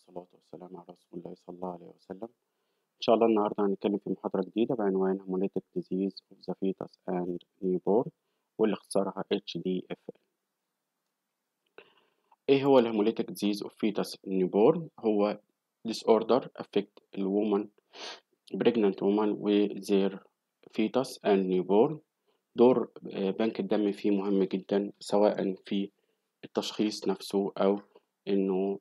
والصلاة والسلام على رسول الله صلى الله عليه وسلم إن شاء الله النهاردة هنتكلم في محاضرة جديدة بعنوان Hemolytic Disease of the Fetus and Newborn واللي اختصارها HDFN إيه هو ال Hemolytic Disease of Fetus and Newborn؟ هو disorder affect the woman pregnant woman with their fetus and newborn دور آه، بنك الدم فيه مهم جدا سواء في التشخيص نفسه أو إنه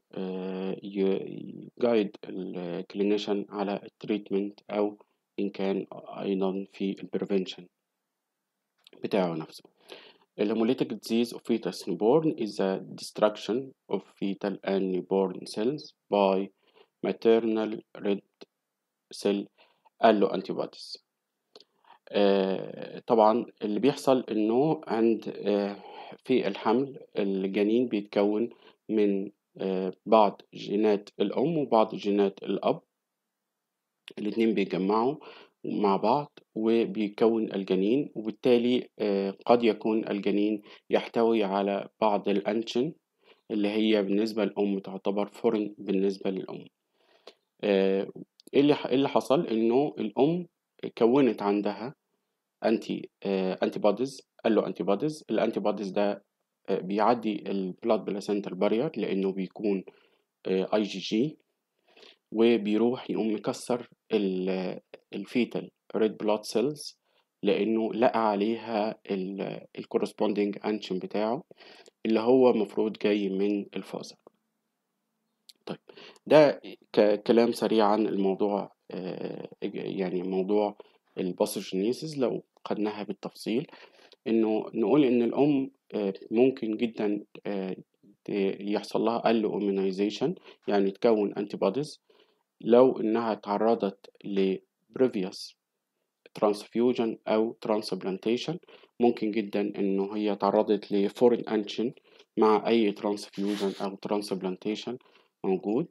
يجايد الكلينيشن على التريتمنت أو إن كان أيضا في البريفنشن بتاعه نفسه. The hemolytic disease of fetus newborn is the destruction of fetal and newborn cells by maternal red cell alloantibodies. آه، طبعا اللي بيحصل انه عند آه، في الحمل الجنين بيتكون من آه، بعض جينات الأم وبعض جينات الأب الاتنين بيتجمعوا مع بعض وبيكون الجنين وبالتالي آه، قد يكون الجنين يحتوي على بعض الأنشن اللي هي بالنسبة للأم تعتبر فورن بالنسبة للأم آه، إيه اللي إيه اللي حصل إنه الأم كونت عندها أنتي أنتي بوديز قال له أنتي بوديز الأنتي بوديز ده آه، بيعدي البلاد بلاسنتال بارير لأنه بيكون اي جي جي وبيروح يقوم مكسر الفيتال ريد بلاد سيلز لأنه لقى عليها الكورسبوندينج أنشن بتاعه اللي هو المفروض جاي من الفازر طيب ده ك- كلام سريع عن الموضوع آه، يعني موضوع الباثوجينيسيس لو خدناها بالتفصيل انه نقول ان الام آه، ممكن جدا آه، ت- يحصل لها قل immunization يعني تكون انتي بوديز لو انها تعرضت ل previous transfusion او transplantation ممكن جدا انه هي تعرضت ل foreign antigen مع اي transfusion او transplantation موجود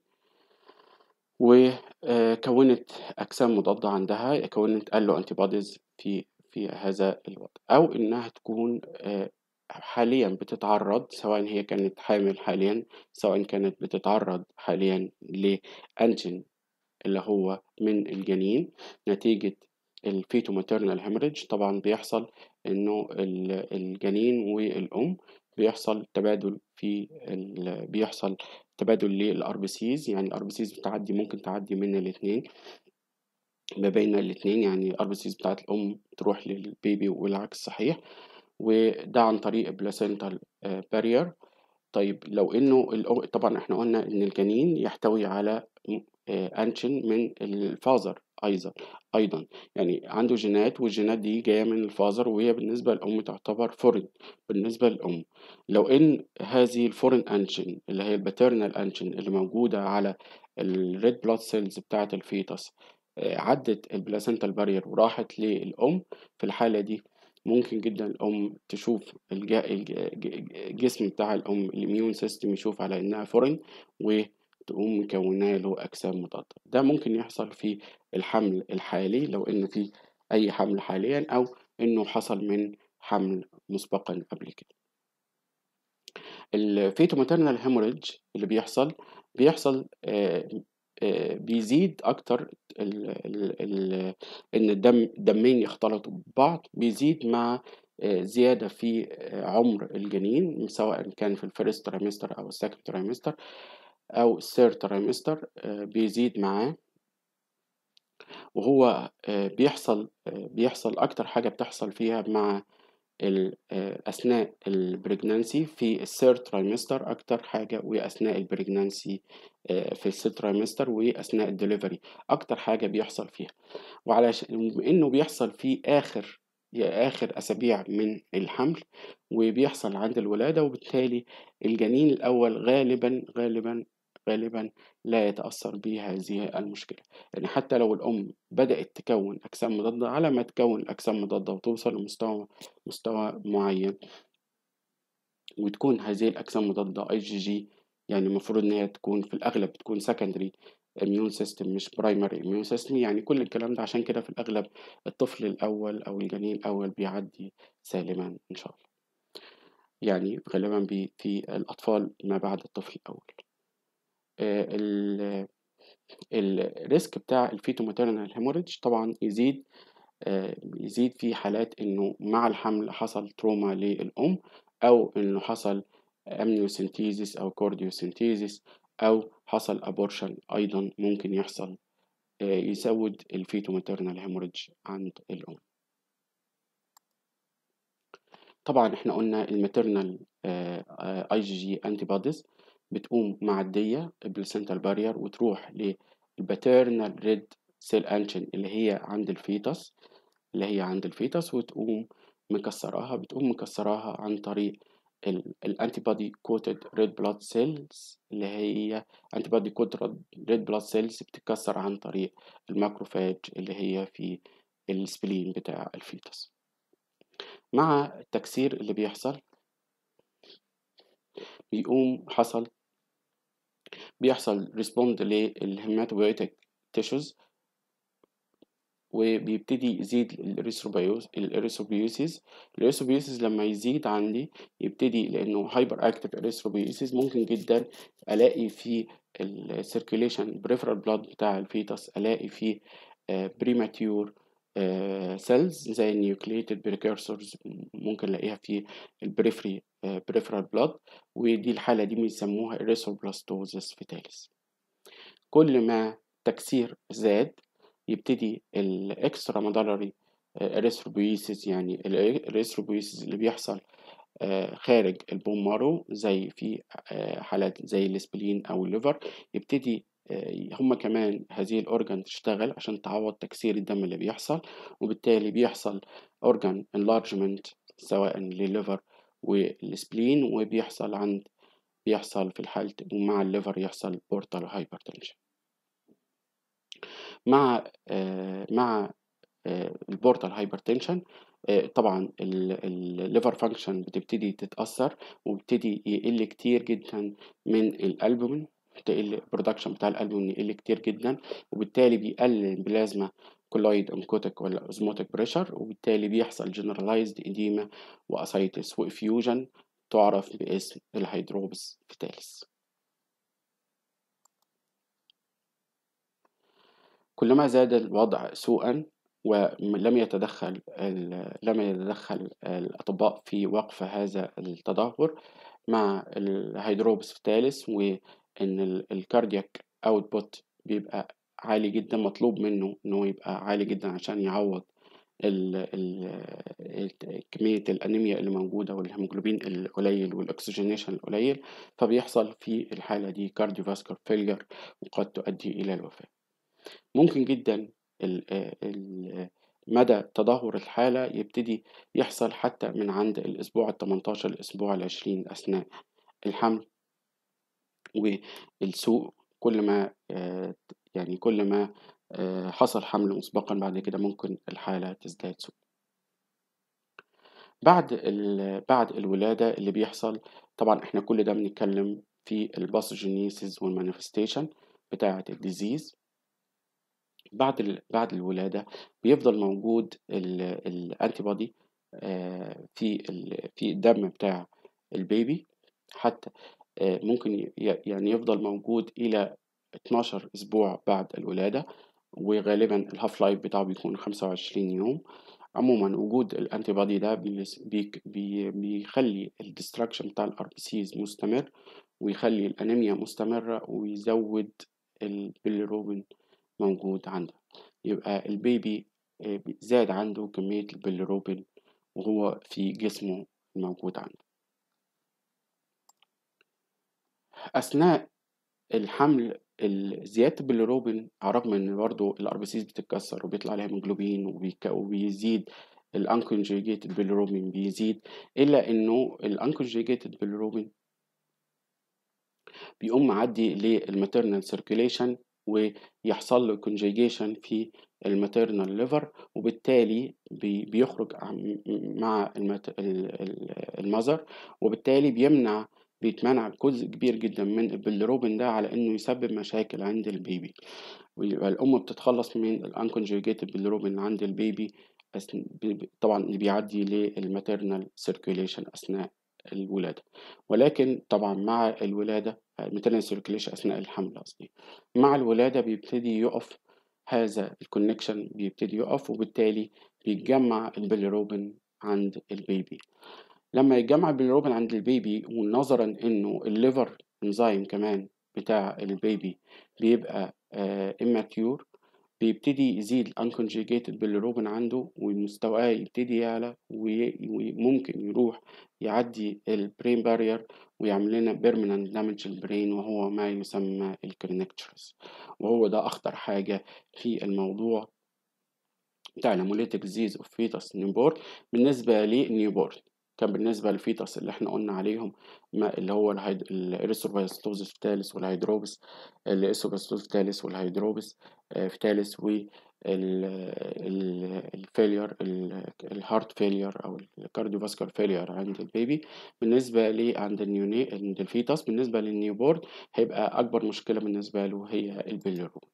وكونت أجسام مضادة عندها كونت ألو أنتي بوديز في في هذا الوقت أو إنها تكون آه، حاليا بتتعرض سواء هي كانت حامل حاليا سواء كانت بتتعرض حاليا لأنجين اللي هو من الجنين نتيجة الفيتو ماتيرنال هيموريدج طبعا بيحصل إنه ال- الجنين والأم بيحصل تبادل في ال... بيحصل تبادل للار بي سيز يعني الار بي سيز بتعدي ممكن تعدي من الاثنين ما بين الاثنين يعني الار بي سيز بتاعت الام تروح للبيبي والعكس صحيح وده عن طريق بلاسنتال بارير طيب لو انه الأم طبعا احنا قلنا ان الجنين يحتوي على انشن من الفازر ايضا ايضا يعني عنده جينات والجينات دي جايه من الفازر وهي بالنسبه للام تعتبر فورين بالنسبه للام لو ان هذه الفورين انشن اللي هي الباترنال انشن اللي موجوده على الريد بلاد سيلز بتاعه الفيتس آه، عدت البلاسنتال بارير وراحت للام في الحاله دي ممكن جدا الام تشوف الج- الج- الجسم بتاع الام الاميون سيستم يشوف على انها فورين وتقوم مكوناه له اجسام مضاده ده ممكن يحصل في الحمل الحالي لو ان في اي حمل حاليا او انه حصل من حمل مسبقا قبل كده الفيتو ماترنال هيموريدج اللي بيحصل بيحصل آه، آه، بيزيد اكتر ال ال ال ان الدم الدمين يختلطوا ببعض بيزيد مع آه، زيادة في آه، عمر الجنين سواء كان في الفيرست ترايمستر او السكند ترايمستر او الثيرد ترايمستر بيزيد معاه وهو آه، بيحصل آه، بيحصل اكتر حاجة بتحصل فيها مع ال- آه، أثناء البريجنانسي في الثيرد ترايمستر أكتر حاجة وأثناء البريجنانسي في الثيرد ترايمستر وأثناء الدليفري أكتر حاجة بيحصل فيها وعلشان بما إنه بيحصل في آخر يا آخر أسابيع من الحمل وبيحصل عند الولادة وبالتالي الجنين الأول غالبا غالبا غالبا لا يتأثر بهذه المشكلة يعني حتى لو الأم بدأت تكون أجسام مضادة على ما تكون الأجسام مضادة وتوصل لمستوى مستوى معين وتكون هذه الأجسام مضادة اي جي جي يعني المفروض إن هي تكون في الأغلب تكون secondary immune system مش primary immune system يعني كل الكلام ده عشان كده في الأغلب الطفل الأول أو الجنين الأول بيعدي سالما إن شاء الله يعني غالبا بي في الأطفال ما بعد الطفل الأول الريسك بتاع الفيتو ماتيرنال هيموريدج طبعا يزيد آه، يزيد في حالات انه مع الحمل حصل تروما للام او انه حصل امنيوسنتيزيس او كورديوسنتيزيس او حصل ابورشن ايضا ممكن يحصل آه، يزود الفيتو ماتيرنال هيموريدج عند الام طبعا احنا قلنا الماتيرنال اي جي جي انتي بوديز بتقوم معديه البلاسنتال بارير وتروح للباترنال ريد سيل انشن اللي هي عند الفيتس اللي هي عند الفيتس وتقوم مكسراها بتقوم مكسراها عن طريق الانتي بودي كوتد ريد بلاد سيلز اللي هي انتي بودي كوتد ريد بلاد سيلز بتتكسر عن طريق الماكروفاج اللي هي في السبلين بتاع الفيتس مع التكسير اللي بيحصل بيقوم حصل بيحصل ريسبوند للهيماتوبيوتيك تيشوز وبيبتدي يزيد الاريثروبيوسيس الاريثروبيوسيس لما يزيد عندي يبتدي لانه هايبر اكتيف اريثروبيوسيس ممكن جدا الاقي في السيركيليشن بريفرال بلاد بتاع الفيتس الاقي فيه بريماتيور سيلز زي النيوكليتد بريكورسورز ممكن الاقيها في البريفري بريفرال بلاد ودي الحاله دي بيسموها اريثروبلاستوزس فيتاليس كل ما تكسير زاد يبتدي الاكسترا مدلري اريثروبويسيس يعني الاريثروبويسيس اللي بيحصل خارج البون مارو زي في حالات زي الاسبلين او الليفر يبتدي هما كمان هذه الأورجان تشتغل عشان تعوض تكسير الدم اللي بيحصل وبالتالي بيحصل أورجان انلارجمنت سواء لليفر والسبلين وبيحصل عند بيحصل في الحالة ومع الليفر يحصل بورتال هايبرتنشن مع آه مع آه البورتال هايبرتنشن آه طبعا الليفر فانكشن بتبتدي تتأثر وبتبتدي يقل كتير جدا من الألبومين تقل البرودكشن بتاع الألبومين يقل كتير جدا وبالتالي بيقلل البلازما كولايد انكوتيك ولا اوزموتيك بريشر وبالتالي بيحصل جنرالايزد إديما وأسايتس وإفيوجن تعرف باسم الهيدروبس فيتاليس كلما زاد الوضع سوءا ولم يتدخل لم يتدخل الأطباء في وقف هذا التدهور مع الهيدروبس فيتاليس وإن الكاردياك أوتبوت بيبقى عالي جدا مطلوب منه إنه يبقى عالي جدا عشان يعوض ال ال كمية الأنيميا اللي موجودة والهيموجلوبين القليل والأكسجينيشن القليل فبيحصل في الحالة دي كارديوفاسكولار فيلير وقد تؤدي إلى الوفاة ممكن جدا ال ال مدى تدهور الحالة يبتدي يحصل حتى من عند الأسبوع التمنتاشر الأسبوع العشرين أثناء الحمل والسوء كل ما يعني كل ما حصل حمل مسبقا بعد كده ممكن الحالة تزداد سوء بعد بعد الولادة اللي بيحصل طبعا احنا كل ده بنتكلم في الباثوجينيسيس والمانيفستيشن بتاعة الديزيز بعد بعد الولادة بيفضل موجود الانتي بودي في في الدم بتاع البيبي حتى ممكن يعني يفضل موجود إلى 12 أسبوع بعد الولادة وغالبا الهاف لايف بتاعه بيكون 25 يوم عموما وجود الانتي بودي ده بي بي بيخلي الديستراكشن بتاع الار بي سيز مستمر ويخلي الانيميا مستمرة ويزود البيليروبين موجود عنده يبقى البيبي زاد عنده كمية البيليروبين وهو في جسمه الموجود عنده أثناء الحمل زيادة البيليروبين على الرغم إن برضه الأربسيس بتتكسر وبيطلع عليها هيموجلوبين وبيزيد الأنكونجيجيتد بيليروبين بيزيد إلا إنه الأنكونجيجيتد بيليروبين بيقوم معدي للماتيرنال سيركيليشن ويحصل له كونجيجيشن في الماتيرنال ليفر وبالتالي بيخرج مع المذر وبالتالي بيمنع بيتمنع جزء كبير جدا من البيليروبين ده على انه يسبب مشاكل عند البيبي ويبقى الام بتتخلص من الانكونجيجيتد بيليروبين عند البيبي طبعا اللي بيعدي للماتيرنال سيركيوليشن اثناء الولاده ولكن طبعا مع الولاده maternal circulation أثناء الحمل قصدي مع الولادة بيبتدي يقف هذا الكونكشن بيبتدي يقف وبالتالي بيتجمع البيليروبين عند البيبي لما يتجمع البيليروبين عند البيبي ونظرا انه الليفر انزيم كمان بتاع البيبي بيبقى immature بيبتدي يزيد unconjugated bilirubin عنده ومستواه يبتدي يعلى وممكن يروح يعدي البرين بارير ويعمل لنا permanent damage البرين وهو ما يسمى الكرينكتشرز وهو ده أخطر حاجة في الموضوع بتاع الهيموليتيك ديزيز اوف فيتاس نيوبورن بالنسبة للنيوبورن كان بالنسبة للفيتاس اللي احنا قلنا عليهم ما اللي هو الإريثروبلاستوز الثالث والهيدروبس الإيثروبلاستوز الثالث والهيدروبس في ثالث والفيلير الهارت فيلير أو الكارديوفاسكولار فيلير عند البيبي بالنسبة لي عند النيوني عند الفيتاس بالنسبة للنيوبورن هيبقى أكبر مشكلة بالنسبة له هي البيليروبين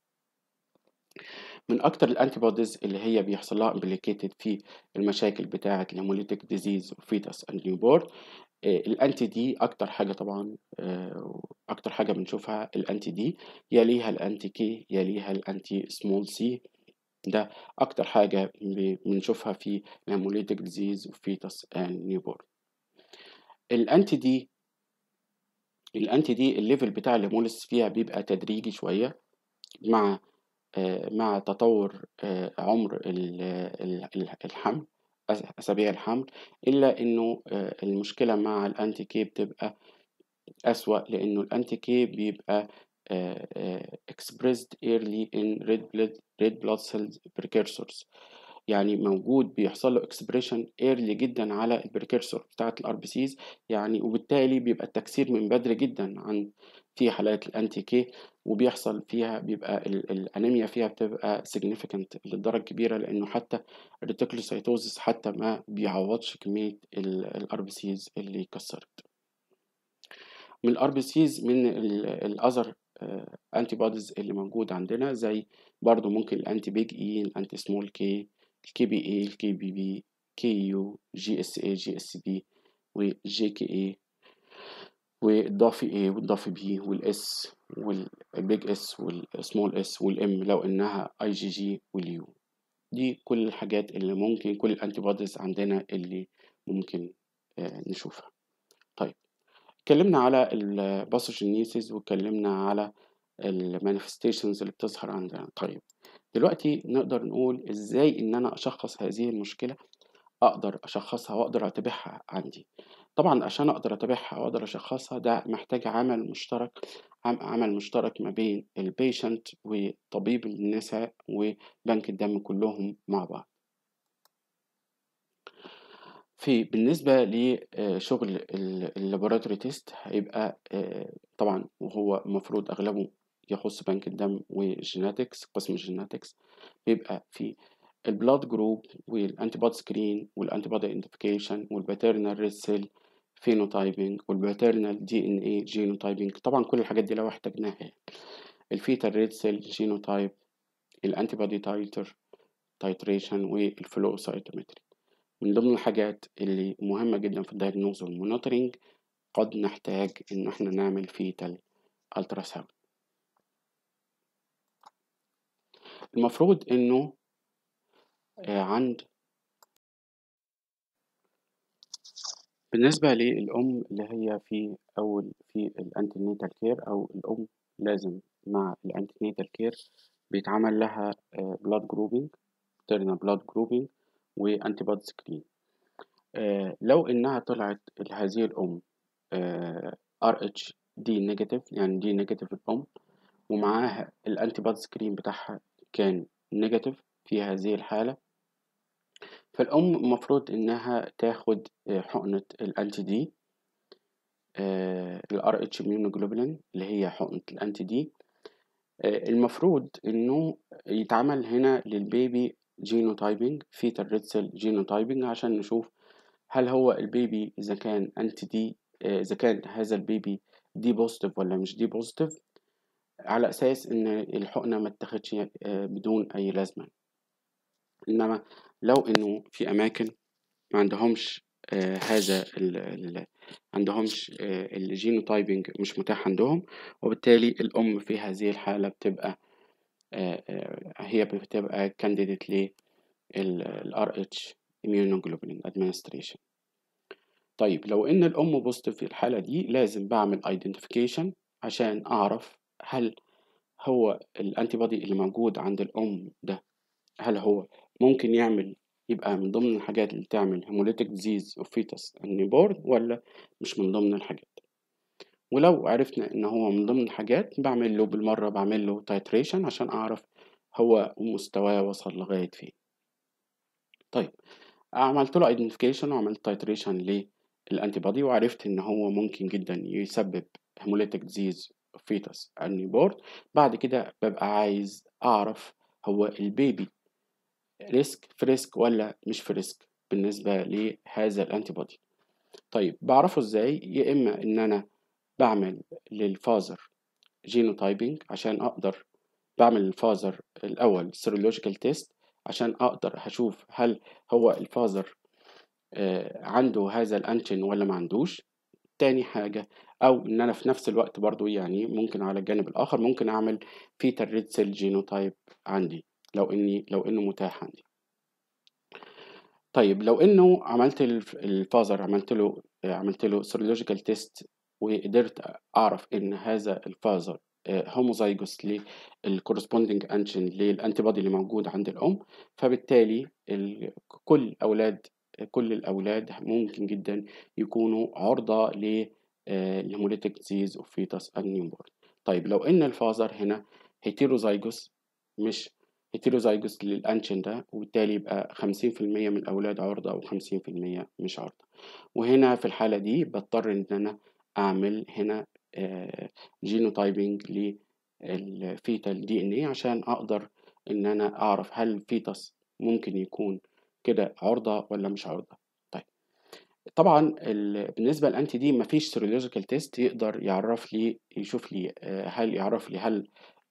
من اكتر الانتي بوديز اللي هي بيحصل لها امبليكيتد في المشاكل بتاعه الهيموليتيك ديزيز فيتاس اند نيوبورن الانتي دي اكتر حاجه طبعا اكتر حاجه بنشوفها الانتي دي يليها الانتي كي يليها الانتي سمول سي ده اكتر حاجه بنشوفها في الهيموليتيك ديزيز فيتاس اند نيوبورن الانتي دي الانتي دي الليفل بتاع الهيموليس فيها بيبقى تدريجي شويه مع مع تطور عمر الحمل أسابيع الحمل إلا إنه المشكلة مع الأنتي كي بتبقى أسوأ لأنه الأنتي كي بيبقى expressed early in red blood red blood cells precursors يعني موجود بيحصل له اكسبريشن ايرلي جدا على البريكيرسور بتاعه الار بي سيز يعني وبالتالي بيبقى التكسير من بدري جدا عن في حالات الانتي كي وبيحصل فيها بيبقى الانيميا فيها بتبقى significant للدرجه كبيره لانه حتى الريتيكولوسايتوزس حتى ما بيعوضش كميه الار بي سيز اللي كسرت من الار بي سيز من الاذر انتي بوديز اللي موجود عندنا زي برضو ممكن الانتي بيج اي الانتي سمول كي الكي بي اي الكي بي بي كي يو جي اس اي جي اس بي وجي كي اي والضافي اي والضافي بي والاس والبيج اس والسمول اس والام لو انها اي جي جي واليو دي كل الحاجات اللي ممكن كل الانتي بوديز عندنا اللي ممكن نشوفها طيب اتكلمنا على الباثوجينيسيس واتكلمنا على المانيفستيشنز اللي بتظهر عندنا طيب دلوقتي نقدر نقول ازاي ان انا اشخص هذه المشكله اقدر اشخصها واقدر اتابعها عندي طبعا عشان اقدر اتابعها واقدر اشخصها ده محتاج عمل مشترك عمل مشترك ما بين البيشنت وطبيب النساء وبنك الدم كلهم مع بعض في بالنسبة لشغل اللابوراتوري تيست هيبقى طبعا وهو المفروض أغلبه يخص بنك الدم والجيناتكس قسم الجيناتكس بيبقى في البلاد جروب والانتي بودي سكرين والانتي بودي ايدنتيفيكيشن والباترنال ريد سيل فينوتايبنج والباترنال دي ان اي جينوتايبنج طبعا كل الحاجات دي لو احتاجناها الفيتال ريد سيل جينوتايب الانتي بودي تايتر تايتريشن والفلو سايتومتري من ضمن الحاجات اللي مهمة جدا في الدايجنوز والمونيتورنج قد نحتاج ان احنا نعمل فيتال التراساوند المفروض انه عند بالنسبة للأم اللي هي في أول في الأنتينيتال كير أو الأم لازم مع الأنتينيتال كير بيتعمل لها بلاد جروبينج ترنا بلاد جروبينج وأنتي بودي سكرين لو إنها طلعت هذه الأم ار اتش دي نيجاتيف يعني دي نيجاتيف الأم ومعاها الأنتي بودي سكرين بتاعها كان نيجاتيف في هذه الحالة فالأم المفروض إنها تاخد حقنة الأنتي دي الار اتش immunoglobulin اللي هي حقنة الأنتي دي المفروض إنه يتعمل هنا للبيبي جينوتايبنج فيتال ريد سيل جينوتايبنج عشان نشوف هل هو البيبي إذا كان أنتي دي إذا كان هذا البيبي دي بوزيتيف ولا مش دي بوزيتيف على أساس إن الحقنة ما اتاخدش بدون أي لازمة إنما لو إنه في أماكن ما عندهمش آه هذا ال ال عندهمش آه الجينوتايبنج مش متاح عندهم وبالتالي الأم في هذه الحالة بتبقى آه آه هي بتبقى كانديديت لل RH immunoglobulin administration طيب لو إن الأم بوزيتيف في الحالة دي لازم بعمل identification عشان أعرف هل هو الأنتي بودي اللي موجود عند الأم ده هل هو ممكن يعمل يبقى من ضمن الحاجات اللي تعمل hemolytic disease of fetus newborn ولا مش من ضمن الحاجات ولو عرفنا إن هو من ضمن الحاجات بعمل له بالمرة بعمل له titration عشان أعرف هو مستواه وصل لغاية فين طيب عملت له identification وعملت titration للأنتي بودي وعرفت إن هو ممكن جدا يسبب hemolytic disease of fetus newborn بعد كده ببقى عايز أعرف هو البيبي ريسك في ريسك ولا مش في ريسك بالنسبة لهذا الأنتي بودي طيب بعرفه إزاي يا إما إن أنا بعمل للفازر جينوتايبنج عشان أقدر بعمل للفازر الأول سيرولوجيكال تيست عشان أقدر هشوف هل هو الفازر آه عنده هذا الأنتين ولا ما عندوش تاني حاجة أو إن أنا في نفس الوقت برضو يعني ممكن على الجانب الآخر ممكن أعمل فيتال ريد سيل جينوتايب عندي لو إني لو إنه متاح عندي طيب لو إنه عملت الفازر عملت له عملت له سيرولوجيكال تيست وقدرت أعرف إن هذا الفازر هوموزايجوس للكورسبوندنج انشن للانتي بودي اللي موجود عند الام فبالتالي كل اولاد كل الاولاد ممكن جدا يكونوا عرضه للهيموليتيك ديزيز اوف فيتاس نيوبورن طيب لو ان الفازر هنا هيتيروزايجوس مش هيتيروزايجوس للانشن ده وبالتالي يبقى 50% من الاولاد عرضه او 50% مش عرضه وهنا في الحاله دي بضطر ان انا اعمل هنا جينوتايبنج للفيتال دي ان ايه عشان اقدر ان انا اعرف هل الفيتس ممكن يكون كده عرضة ولا مش عرضة طيب طبعا بالنسبة للانتي دي مفيش سيرولوجيكال تيست يقدر يعرف لي يشوف لي هل يعرف لي هل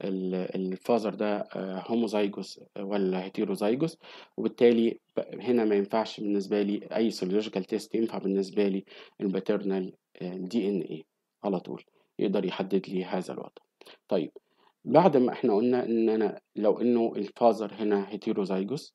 الفازر ده هوموزايجوس ولا هيتيروزايجوس وبالتالي هنا ما ينفعش بالنسبة لي أي سيرولوجيكال تيست ينفع بالنسبة لي الباترنال دي ان ايه على طول يقدر يحدد لي هذا الوضع طيب بعد ما احنا قلنا ان انا لو انه الفازر هنا هيتيروزايجوس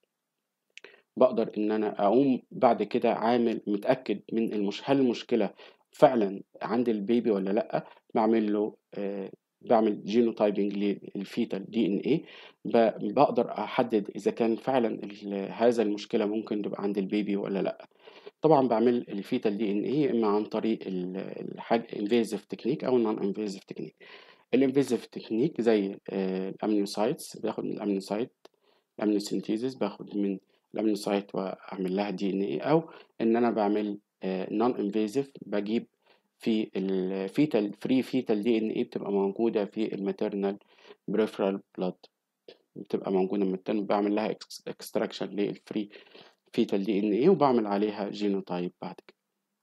بقدر ان انا اقوم بعد كده عامل متاكد من المش... هل المشكله فعلا عند البيبي ولا لا بعمل له آه بعمل جينوتايبنج للفيتال دي ان ايه بقدر احدد اذا كان فعلا هذا المشكله ممكن تبقى عند البيبي ولا لا طبعا بعمل الفيتال دي ان ايه اما عن طريق الحاجه انفيزيف تكنيك او نون انفيزيف تكنيك الانفيزيف تكنيك زي الامنيوسايتس باخد من الامنيوسايت الامنيوسينتيزيس باخد من الامنيوسايت واعمل لها دي ان ايه او ان انا بعمل نون انفيزيف بجيب في الفيتال فري فيتال دي ان ايه بتبقى موجوده في الماتيرنال بريفرال بلاد بتبقى موجوده من التن بعمل لها اكستراكشن للفري فيتال دي ان ايه وبعمل عليها جينوتايب بعد كده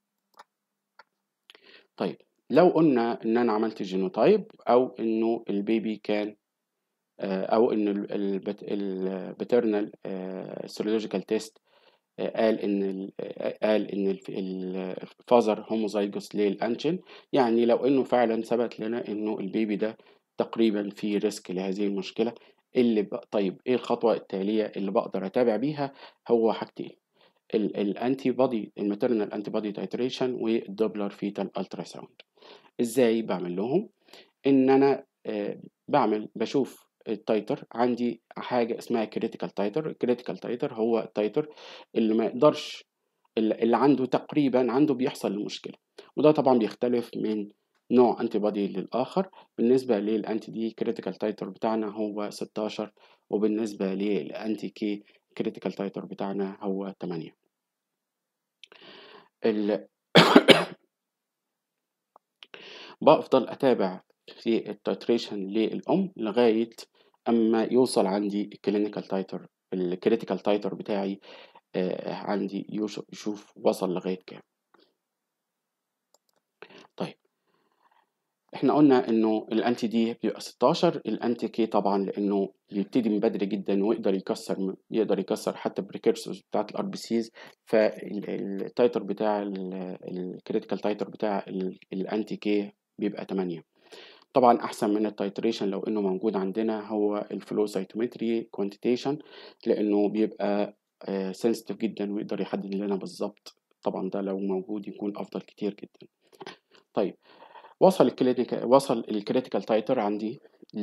طيب لو قلنا ان انا عملت جينوتايب او انه البيبي كان او ان الباترنال سيرولوجيكال تيست قال ان قال ان الفازر هوموزايجوس للانشن يعني لو انه فعلا ثبت لنا انه البيبي ده تقريبا في ريسك لهذه المشكله اللي ب... طيب ايه الخطوه التاليه اللي بقدر اتابع بيها هو حاجتين الانتي بودي الماتيرنال انتي بودي تايتريشن والدوبلر فيتال الترا ساوند ازاي بعمل لهم ان انا آه بعمل بشوف التايتر عندي حاجه اسمها كريتيكال تايتر الكريتيكال تايتر هو التايتر اللي ما يقدرش اللي عنده تقريبا عنده بيحصل المشكله وده طبعا بيختلف من نوع انتي بودي للاخر بالنسبه للانتي دي كريتيكال تايتر بتاعنا هو 16 وبالنسبه للانتي كي كريتيكال تايتر بتاعنا هو 8 ال... بفضل اتابع في التايتريشن للام لغايه اما يوصل عندي الكلينيكال تايتر الكريتيكال تايتر بتاعي آه عندي يشوف وصل لغايه كام طيب احنا قلنا انه الانتي دي بيبقى 16 الانتي كي طبعا لانه بيبتدي من بدري جدا ويقدر يكسر يقدر يكسر حتى البريكيرسورز بتاعت الار بي سيز فالتايتر بتاع الكريتيكال تايتر بتاع الانتي كي بيبقى 8 طبعا احسن من التايتريشن لو انه موجود عندنا هو الفلو سايتومتري كوانتيتيشن لانه بيبقى سنسيتيف جدا ويقدر يحدد لنا بالظبط طبعا ده لو موجود يكون افضل كتير جدا طيب وصل الكلينيكال وصل الكريتيكال تايتر عندي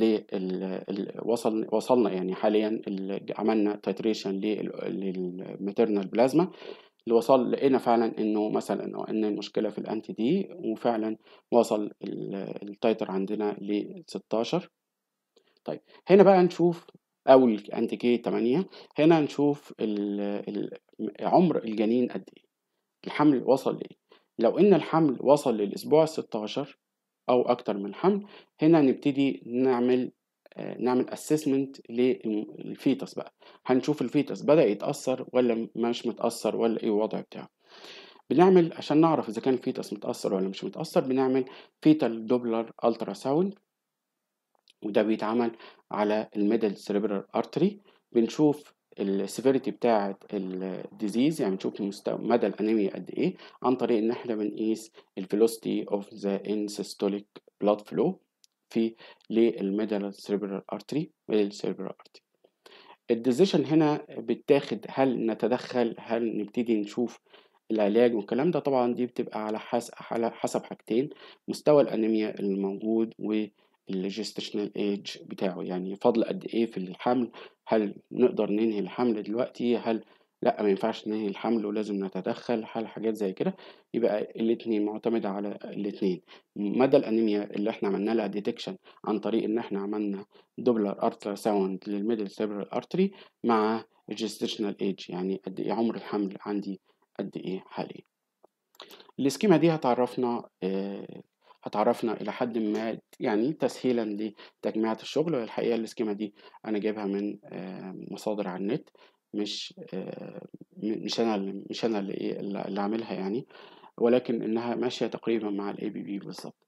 لل وصل وصلنا يعني حاليا عملنا تايتريشن للماتيرنال بلازما اللي وصل لقينا فعلا انه مثلا ان المشكله في الانتي دي وفعلا وصل التايتر عندنا ل 16 طيب هنا بقى نشوف او الانتي كي 8 هنا نشوف ال ال عمر الجنين قد ايه الحمل وصل لايه لو ان الحمل وصل للاسبوع 16 او اكتر من حمل هنا نبتدي نعمل نعمل اسسمنت للفيتس بقى هنشوف الفيتس بدا يتاثر ولا مش متاثر ولا ايه الوضع بتاعه بنعمل عشان نعرف اذا كان الفيتس متاثر ولا مش متاثر بنعمل فيتال دوبلر الترا ساوند وده بيتعمل على الميدل سيريبرال ارتري بنشوف السيفيريتي بتاعة الديزيز يعني بنشوف مستوى مدى الانيميا قد ايه عن طريق ان احنا بنقيس الفيلوسيتي اوف ذا انسيستوليك بلاد فلو في للميدل سيريبرال ارتري ميدل سيريبرال ارتري الديسيشن هنا بتاخد هل نتدخل هل نبتدي نشوف العلاج والكلام ده طبعا دي بتبقى على حسب على حسب حاجتين مستوى الانيميا الموجود و الجستيشنال ايج بتاعه يعني فضل قد ايه في الحمل هل نقدر ننهي الحمل دلوقتي هل لا ما ينفعش ننهي الحمل ولازم نتدخل هل حاجات زي كده يبقى الاتنين معتمدة على الاتنين مدى الانيميا اللي احنا عملنا لها ديتكشن عن طريق ان احنا عملنا دوبلر ارترا ساوند للميدل سيربرال ارتري مع الجستيشنال ايج يعني قد ايه عمر الحمل عندي قد ايه حاليا السكيما دي هتعرفنا آه هتعرفنا إلى حد ما يعني تسهيلا لتجميعة الشغل والحقيقة السكيما دي أنا جايبها من مصادر على النت مش مش أنا اللي مش أنا اللي, إيه اللي عاملها يعني ولكن إنها ماشية تقريبا مع الاي بي بي بالظبط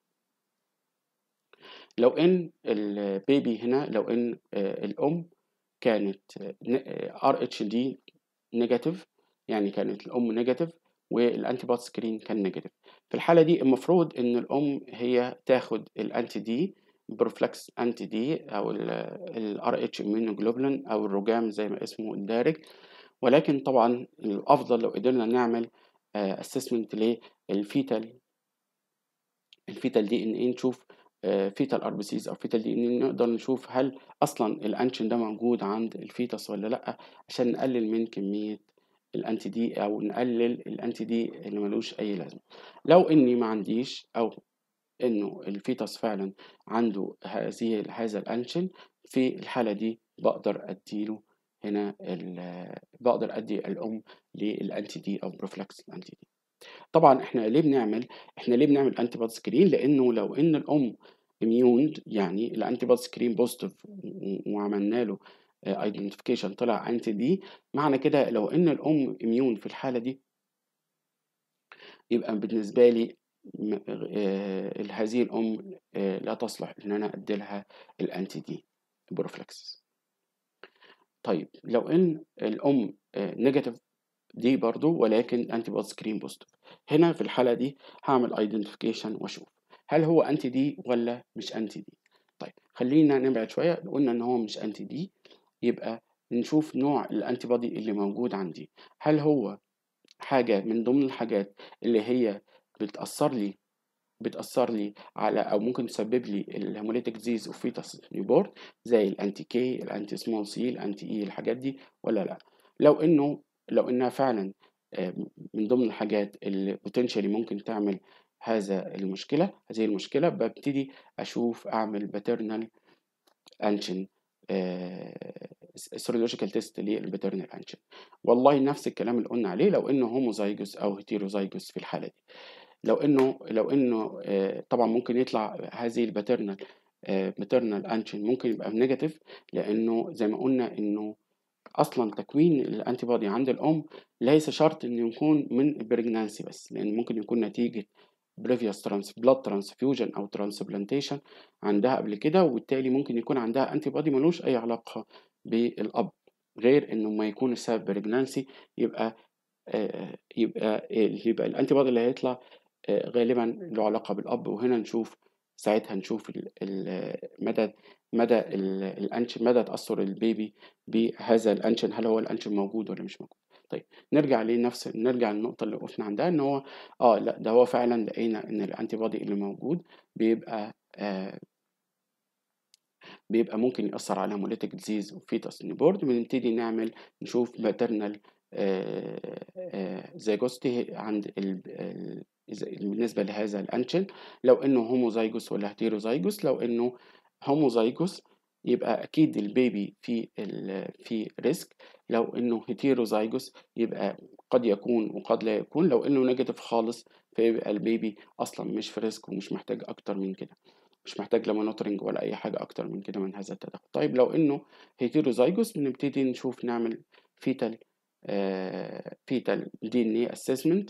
لو إن البيبي هنا لو إن الأم كانت ار اتش دي نيجاتيف يعني كانت الأم نيجاتيف والانتي بودي سكرين كان نيجاتيف في الحالة دي المفروض إن الأم هي تاخد الأنتي دي بروفلاكس أنتي دي أو ال RH immunoglobulin أو الرجام زي ما اسمه الدارج ولكن طبعا الأفضل لو قدرنا نعمل اسسمنت للفيتال الفيتال دي ان ايه نشوف فيتال ار بي سيز او فيتال دي ان نقدر نشوف هل اصلا الانشن ده موجود عند الفيتس ولا لا عشان نقلل من كميه الانتي دي او نقلل الانتي دي اللي ملوش اي لازمه لو اني ما عنديش او انه الفيتس فعلا عنده هذه هذا الانشن في الحاله دي بقدر اديله هنا بقدر ادي الام للانتي دي او بروفلاكس الانتي دي طبعا احنا ليه بنعمل احنا ليه بنعمل انتي بودي سكرين لانه لو ان الام اميون يعني الانتي بودي سكرين بوزيتيف وعملنا له ايدنتيفيكيشن طلع انتي دي معنى كده لو ان الام اميون في الحاله دي يبقى بالنسبه لي هذه الام لا تصلح ان انا ادي لها الانتي دي بروفلاكسس طيب لو ان الام نيجاتيف دي برضو ولكن انتي بودي سكرين بوزيتيف هنا في الحاله دي هعمل ايدنتيفيكيشن واشوف هل هو انتي دي ولا مش انتي دي طيب خلينا نبعد شويه قلنا ان هو مش انتي دي يبقى نشوف نوع الانتي بودي اللي موجود عندي هل هو حاجه من ضمن الحاجات اللي هي بتاثر لي بتأثر لي على أو ممكن تسبب لي الهيموليتيك ديزيز اوف فيتاس نيوبورن زي الأنتي كي الأنتي سمول سي الأنتي إي الحاجات دي ولا لأ لو إنه لو إنها فعلا من ضمن الحاجات اللي بوتنشالي ممكن تعمل هذا المشكلة هذه المشكلة ببتدي أشوف أعمل باترنال أنشن سيرولوجيكال تيست للباترنال أنشن والله نفس الكلام اللي قلنا عليه لو إنه هوموزايجوس أو هيتيروزايجوس في الحالة دي لو انه لو انه طبعا ممكن يطلع هذه الباترنال باترنال انشن ممكن يبقى نيجاتيف لانه زي ما قلنا انه اصلا تكوين الانتي بودي عند الام ليس شرط انه يكون من البريجنانسي بس لان ممكن يكون نتيجه previous trans blood transfusion أو transplantation عندها قبل كده وبالتالي ممكن يكون عندها أنتي بودي ملوش أي علاقة بالأب غير إنه ما يكون السبب بريجنانسي يبقى آه يبقى يبقى الأنتي بودي اللي هيطلع آه غالبا له علاقة بالأب وهنا نشوف ساعتها نشوف ال ال مدى مدى الأنشن مدى تأثر البيبي بهذا الأنشن هل هو الأنشن موجود ولا مش موجود طيب نرجع لنفس نرجع للنقطة اللي وقفنا عندها إن هو آه لأ ده هو فعلا لقينا إن الأنتي بودي اللي موجود بيبقى آه بيبقى ممكن يأثر على هيموليتيك ديزيز وفيتاس نيبورن بنبتدي نعمل نشوف ماترنال زيجوستي عند ال ال بالنسبة لهذا الأنشن لو إنه هوموزايجوس ولا هيتيروزايجوس لو إنه هوموزايجوس يبقى أكيد البيبي في ال في ريسك لو إنه هيتيروزايجوس يبقى قد يكون وقد لا يكون لو إنه نيجاتيف خالص فيبقى البيبي أصلا مش في ريسك ومش محتاج أكتر من كده مش محتاج لا مونيتورنج ولا أي حاجة أكتر من كده من هذا التدخل طيب لو إنه هيتيروزايجوس بنبتدي نشوف نعمل فيتال فيتال دي ان اي اسسمنت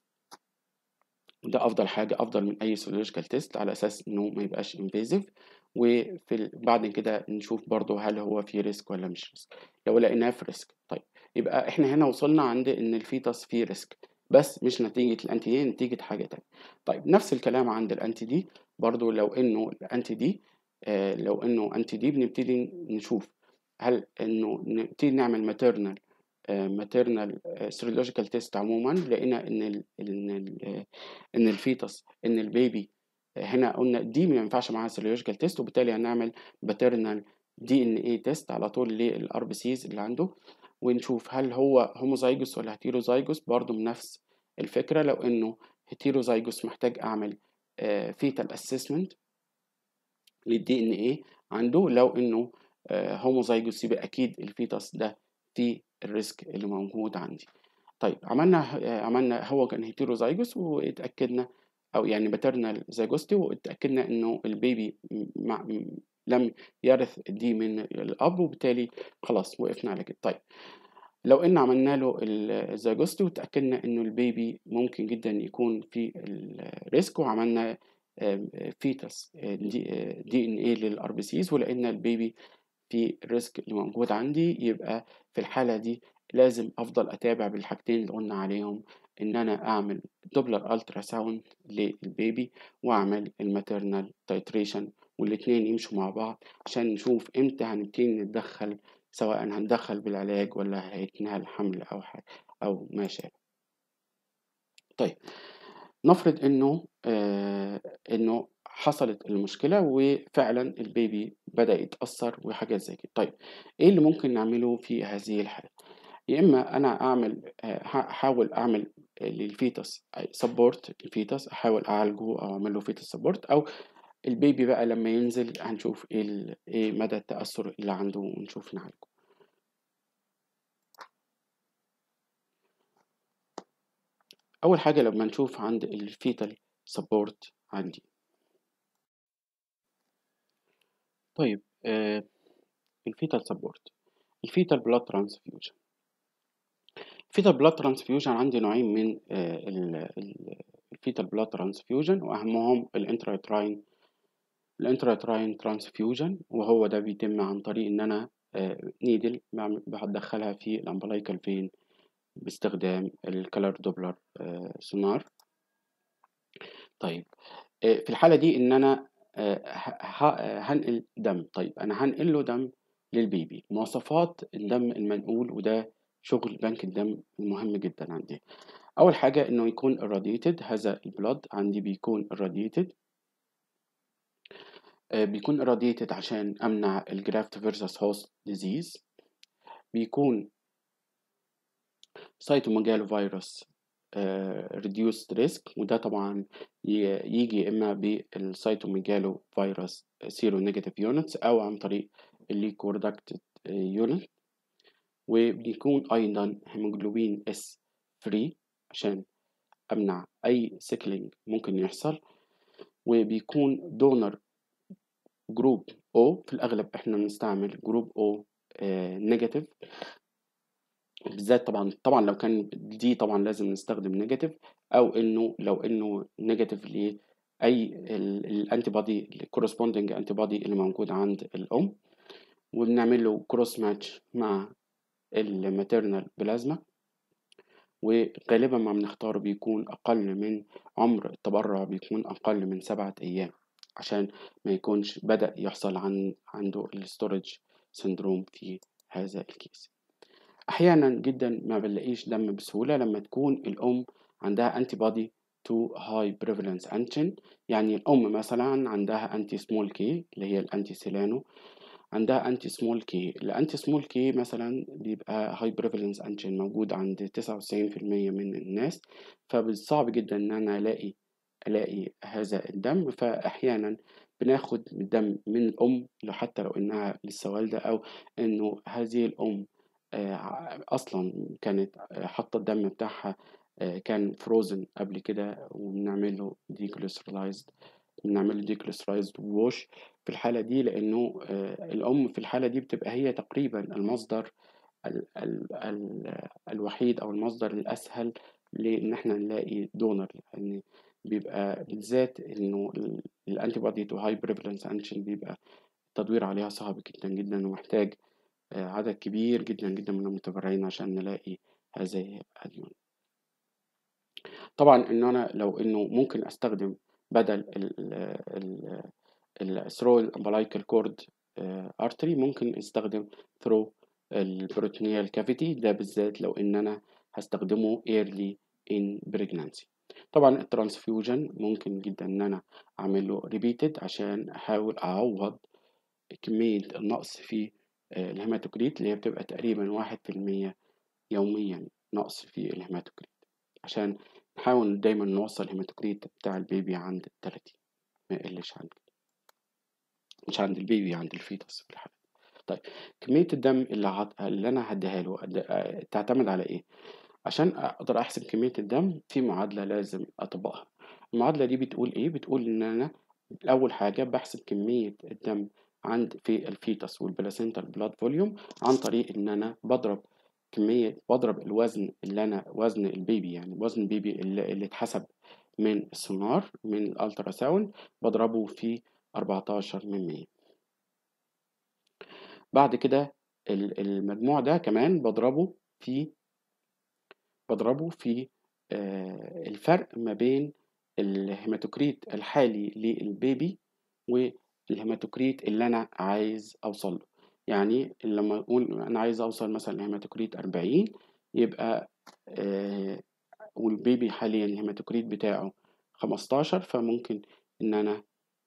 ده افضل حاجه افضل من اي سيولوجيكال تيست على اساس انه ما يبقاش انفيزيف وفي ال... بعد كده نشوف برضه هل هو في ريسك ولا مش ريسك لو لقيناه في ريسك طيب يبقى احنا هنا وصلنا عند ان الفيتس فيه ريسك بس مش نتيجة الانتي دي نتيجة حاجة تانية طيب نفس الكلام عند الانتي دي برضو لو انه الانتي دي آه لو انه انتي دي بنبتدي نشوف هل انه نبتدي نعمل ماتيرنال ماتيرنال سيرولوجيكال تيست عموما لقينا ان ال ان ال ان الفيتس ان البيبي هنا قلنا دي ما ينفعش معاها سيرولوجيكال تيست وبالتالي هنعمل باترنال دي ان اي تيست على طول للار بي سيز اللي عنده ونشوف هل هو هوموزايجوس ولا هيتيروزايجوس برضه بنفس الفكره لو انه هيتيروزايجوس محتاج اعمل فيتال اسسمنت للدي ان اي عنده لو انه هوموزايجوس يبقى اكيد الفيتس ده في الريسك اللي موجود عندي طيب عملنا عملنا هو كان هيتيروزايجوس واتاكدنا او يعني باترنال زيجوستي واتاكدنا انه البيبي مع لم يرث دي من الاب وبالتالي خلاص وقفنا على كده طيب لو ان عملنا له الزيجوستي وتاكدنا انه البيبي ممكن جدا يكون في الريسك وعملنا فيتس دي, دي ان ايه للار بي سيز ولقينا البيبي في الريسك اللي موجود عندي يبقى في الحالة دي لازم أفضل أتابع بالحاجتين اللي قلنا عليهم إن أنا أعمل دوبلر ألترا ساوند للبيبي وأعمل الماتيرنال تايتريشن والاتنين يمشوا مع بعض عشان نشوف إمتى هنبتدي نتدخل سواء هندخل بالعلاج ولا هيتنهى الحمل أو حاجة أو ما شابه. طيب نفرض إنه آه إنه حصلت المشكلة وفعلا البيبي بدأ يتأثر وحاجات زي كده طيب ايه اللي ممكن نعمله في هذه الحالة يا اما انا اعمل احاول اعمل للفيتس سبورت الفيتس احاول اعالجه او اعمل له فيتس سبورت او البيبي بقى لما ينزل هنشوف ايه ايه مدى التأثر اللي عنده ونشوف نعالجه اول حاجة لما نشوف عند الفيتال سبورت عندي طيب آه الفيتال سبورت الفيتال بلاد ترانسفيوجن الفيتال بلاد ترانسفيوجن عندي نوعين من آه الفيتال بلاد ترانسفيوجن واهمهم الانتراتراين الانتراتراين ترانسفيوجن وهو ده بيتم عن طريق ان انا آه نيدل بدخلها في الامبلايكال فين باستخدام الكالر دوبلر سونار طيب في الحالة دي ان انا هنقل دم طيب انا هنقل له دم للبيبي مواصفات الدم المنقول وده شغل بنك الدم المهم جدا عندي اول حاجه انه يكون irradiated هذا البلاد عندي بيكون irradiated بيكون irradiated عشان امنع الجرافت فيرسس هوست ديزيز بيكون سايتوميجالو فيروس reduced risk وده طبعا يجي اما بالسايتوميجالو فيروس سيرو نيجاتيف يونتس او عن طريق الليكوردكت يونت وبيكون ايضا هيموجلوبين اس فري عشان امنع اي سيكلينج ممكن يحصل وبيكون دونر جروب او في الاغلب احنا بنستعمل جروب او نيجاتيف بالذات طبعًا طبعًا لو كان دي طبعًا لازم نستخدم negative أو إنه لو إنه negative لأي ال الantibody الcorresponding antibody اللي موجود عند الأم، وبنعمل له cross match مع الmaternal plasma وغالبًا ما بنختاره بيكون أقل من عمر التبرع بيكون أقل من 7 أيام، عشان ما يكونش بدأ يحصل عن عنده الstorage syndrome في هذا الcase. أحيانًا جدًا ما بنلاقيش دم بسهولة لما تكون الأم عندها antibody to high prevalence antigen يعني الأم مثلًا عندها anti small k اللي هي الanti سيلانو عندها anti small k الanti small k مثلًا بيبقى high prevalence antigen موجود عند 99% من الناس، فبالصعب جدًا إن أنا ألاقي ألاقي هذا الدم، فأحيانًا بناخد الدم من الأم لو حتى لو إنها لسه والدة أو إنه هذه الأم آآ أصلًا كانت حاطة الدم بتاعها آآ كان frozen قبل كده وبنعمل له deglycerolized بنعمل له deglycerized wash في الحالة دي لإنه آآ الأم في الحالة دي بتبقى هي تقريبًا المصدر ال ال ال الوحيد أو المصدر الأسهل لإن إحنا نلاقي donor لإن بيبقى بالذات إنه ال الantibody to high prevalence antigen بيبقى التدوير عليها صعب جدًا، جدًا ومحتاج آآ عدد كبير جدًا، جدًا من المتبرعين عشان نلاقي هذه اليون. طبعًا إن أنا لو إنه ممكن أستخدم بدل ال ال ال through الumbilical cord آآ artery ممكن أستخدم through الperitoneal cavity ده بالذات لو إن أنا هاستخدمه early in pregnancy. طبعًا الtransfusion ممكن جدًا إن أنا أعمل له repeated عشان أحاول أعوّض كمية النقص في آآ الهيماتوكريت اللي هي بتبقى تقريبًا 1% يوميًا نقص في الهيماتوكريت، عشان نحاول دايمًا نوصّل الهيماتوكريت بتاع البيبي عند ال30 ما يقلش عن كده. مش عند البيبي عند الفيتس في الحالة دي. طيب كمية الدم اللي هت اللي أنا هادّيها له د آآ تعتمد على إيه؟ عشان أقدر أحسب كمية الدم في معادلة لازم أطبّقها. المعادلة دي بتقول إيه؟ بتقول إن أنا أول حاجة باحسب كمية الدم عند في الفيتس والplacental blood volume عن طريق إن أنا باضرب كمية باضرب الوزن اللي أنا وزن البيبي يعني وزن البيبي اللي اللي اتحسب من السونار من الultrasound باضربه في 14 من 100. بعد كده ال المجموع ده كمان باضربه في باضربه في آآ الفرق ما بين الهيماتوكريت الحالي للبيبي والهيماتوكريت اللي أنا عايز أوصل له. يعني لمّا أقول أنا عايز أوصل مثلًا لهيماتوكريت 40 يبقى آآ والبيبي حاليًا الهيماتوكريت بتاعه 15 فممكن إن أنا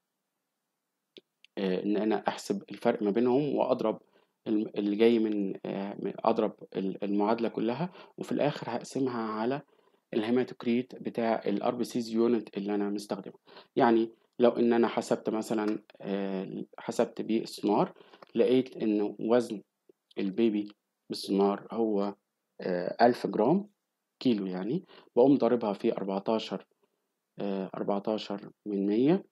آآ إن أنا أحسب الفرق ما بينهم وأضرب ال اللي جاي من آآ م أضرب ال المعادلة كلّها وفي الآخر هاقسمها على الهيماتوكريت بتاع الRBCs unit اللي أنا مستخدمه. يعني لو إن أنا حسبت مثلًا آآ حسبت بالسونار لقيت إنه وزن البيبي بالسونار هو آآ 1000 جرام كيلو يعني، باقوم ضاربها في 14 آآ 14 من 100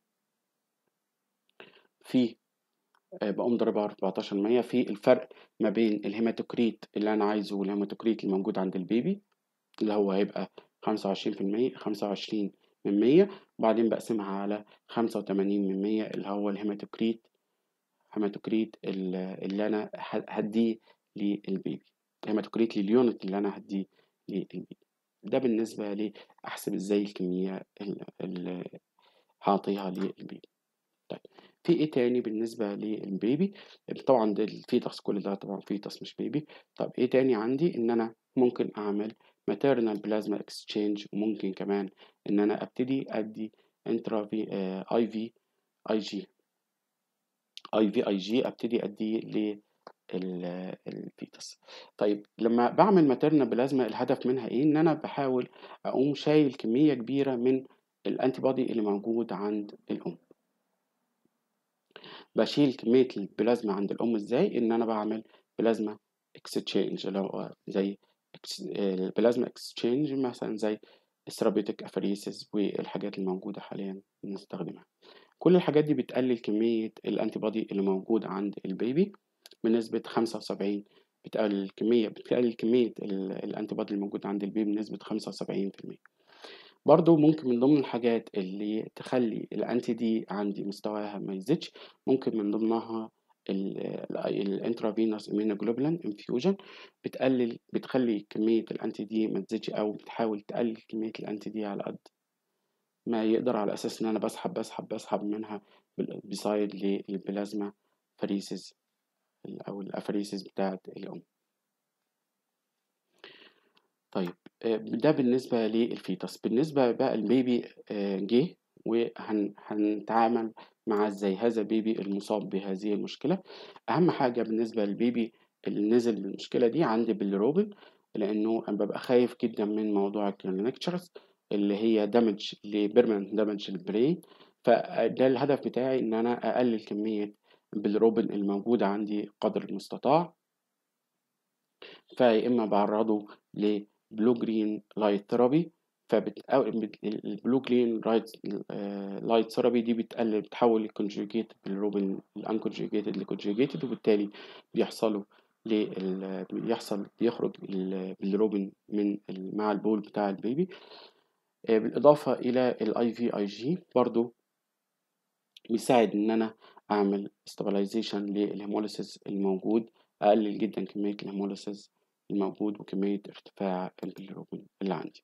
في آآ باقوم ضاربها 14 من 100 في الفرق ما بين الهيماتوكريت اللي أنا عايزه والهيماتوكريت اللي موجود عند البيبي اللي هو هيبقى 25% 25 من 100 وبعدين باقسمها على 85 من 100 اللي هو الهيماتوكريت هيماتوكريت ال اللي أنا ه هادّيه للبيبي، الهيماتوكريت للunit اللي أنا هادّيه للبيبي. ده بالنسبة لي أحسب إزاي الكمية ال ال هاعطيها للبيبي. طيب في إيه تاني بالنسبة للبيبي؟ طبعًا ده الفيتس كل ده طبعًا فيتس مش بيبي. طب إيه تاني عندي؟ إن أنا ممكن أعمل maternal plasma exchange وممكن كمان إن أنا أبتدي أدّي intra v آآ IV IG IVIG أبتدي أدّيه لل الفيتس. طيب لمّا باعمل maternal plasma الهدف منها إيه؟ إن أنا باحاول أقوم شايل كمية كبيرة من الantibody اللي موجود عند الأم. باشيل كمية البلازما عند الأم إزاي؟ إن أنا باعمل plasma exchange اللي هو زي اكس آآ plasma exchange مثلًا زي الtherapeutic apheresis والحاجات الموجودة حاليًا بنستخدمها. كل الحاجات دي بتقلل كمية الantibody اللي موجود عند البيبي بنسبة 75 بتقلل الكمية بتقلل كمية الأنتي بودي الموجودة عند البيبي بنسبة 75% برضه ممكن من ضمن الحاجات اللي تخلّي الأنتي دي عندي مستواها ما يزيدش، ممكن من ضمنها ال الintravenous immunoglobulin infusion بتقلل بتخلّي كمية الأنتي دي ما تزيدش أو بتحاول تقلل كمية الأنتي دي على قد ما يقدر، على أساس إن أنا باسحب، باسحب، باسحب منها بال beside للبلازما فريسز ال أو الأفريسيس بتاعة الأم. طيب آآ ده بالنسبة للفيتس، بالنسبة بقى البيبي آآ جِه وهن هنتعامل معاه إزاي، هذا البيبي المُصاب بهذه المشكلة، أهم حاجة بالنسبة للبيبي اللي نزل بالمشكلة دي عندي bilirubin لإنه أنا بابقى خايف جدًا من موضوع الclonectures اللي هي damage لpermanent damage للbrain فده الهدف بتاعي إن أنا أقلل كمية الbilirubin الموجودة عندي قدر المستطاع. فيا إما باعرّضه لblue green light therapy فبت أو بت الblue green light آآ light therapy دي بتقلل بتحوّل الconjugated bilirubin الunconjugated لconjugated وبالتالي بيحصلوا لل بيحصل بيخرج الbilirubin من ال مع البول بتاع البيبي. آآ بالإضافة إلى الIVIG برضه بيساعد إن أنا أعمل stabilization للhemolysis الموجود، أقلل جدًا كمية الhemolysis الموجود وكمية ارتفاع الbilirubin اللي عندي.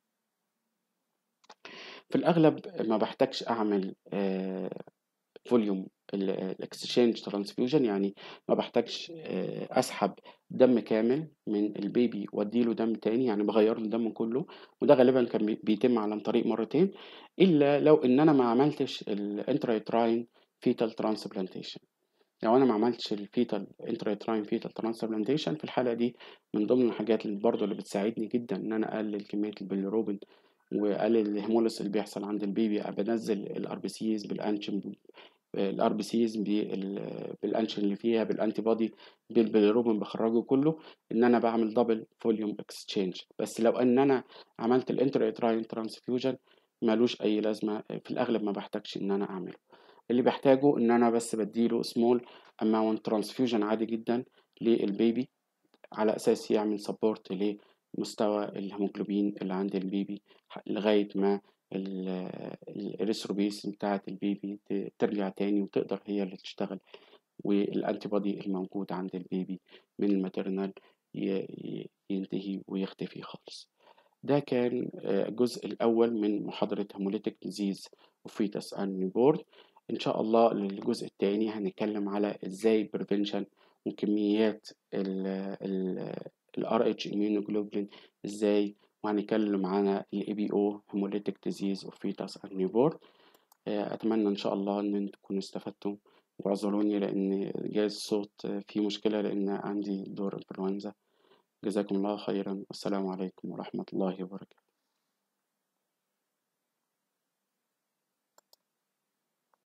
في الأغلب ما باحتاجش أعمل آآ volume ال الexchange transfusion يعني ما باحتاجش آآ أسحب دم كامل من البيبي وأدّي له دم تاني، يعني باغيّر له دمه كلّه وده غالبًا كان بي بيتم عن طريق مرّتين، إلا لو إن أنا ما عملتش الintrauterine fetal transplantation لو أنا ما عملتش الfetal intrauterine fetal transplantation في الحالة دي من ضمن الحاجات اللي برضه اللي بتساعدني جدًا إن أنا أقلل كمية الbilirubin وأقلل الhemolysis اللي بيحصل عند البيبي بانزّل الRBCs بالأنشيم الRBCs بال بالأنشيم اللي فيها بالأنتي بودي بالbilirubin باخرّجه كلّه، إن أنا باعمل double volume exchange بس لو إن أنا عملت الintrauterine transfusion ما لوش أي لازمة في الأغلب ما باحتاجش إن أنا أعمله، اللي باحتاجه إن أنا بس بادّي له small amount transfusion عادي جدًا للبيبي على أساس يعمل support لمستوى الهيموجلوبين اللي عند البيبي ح لغاية ما ال الerythropoiesis بتاعة البيبي ت ترجع تاني وتقدر هي اللي تشتغل والأنتي بودي الموجود عند البيبي من الmaternal ي ي ينتهي ويختفي خالص. ده كان آآ الجزء الأول من محاضرة hemolytic disease of fetus and newborn إن شاء الله الجزء التاني هنتكلم على إزاي prevention وكميات ال ال الRH immunoglobulin إزاي وهنتكلم على الABO hemolytic disease of fetus and newborn آآ أتمنى إن شاء الله إن أنتم تكونوا استفدتم واعذروني لإن جايز الصوت فيه مشكلة لإن عندي دور إنفلونزا. جزاكم الله خيرًا والسلام عليكم ورحمة الله وبركاته.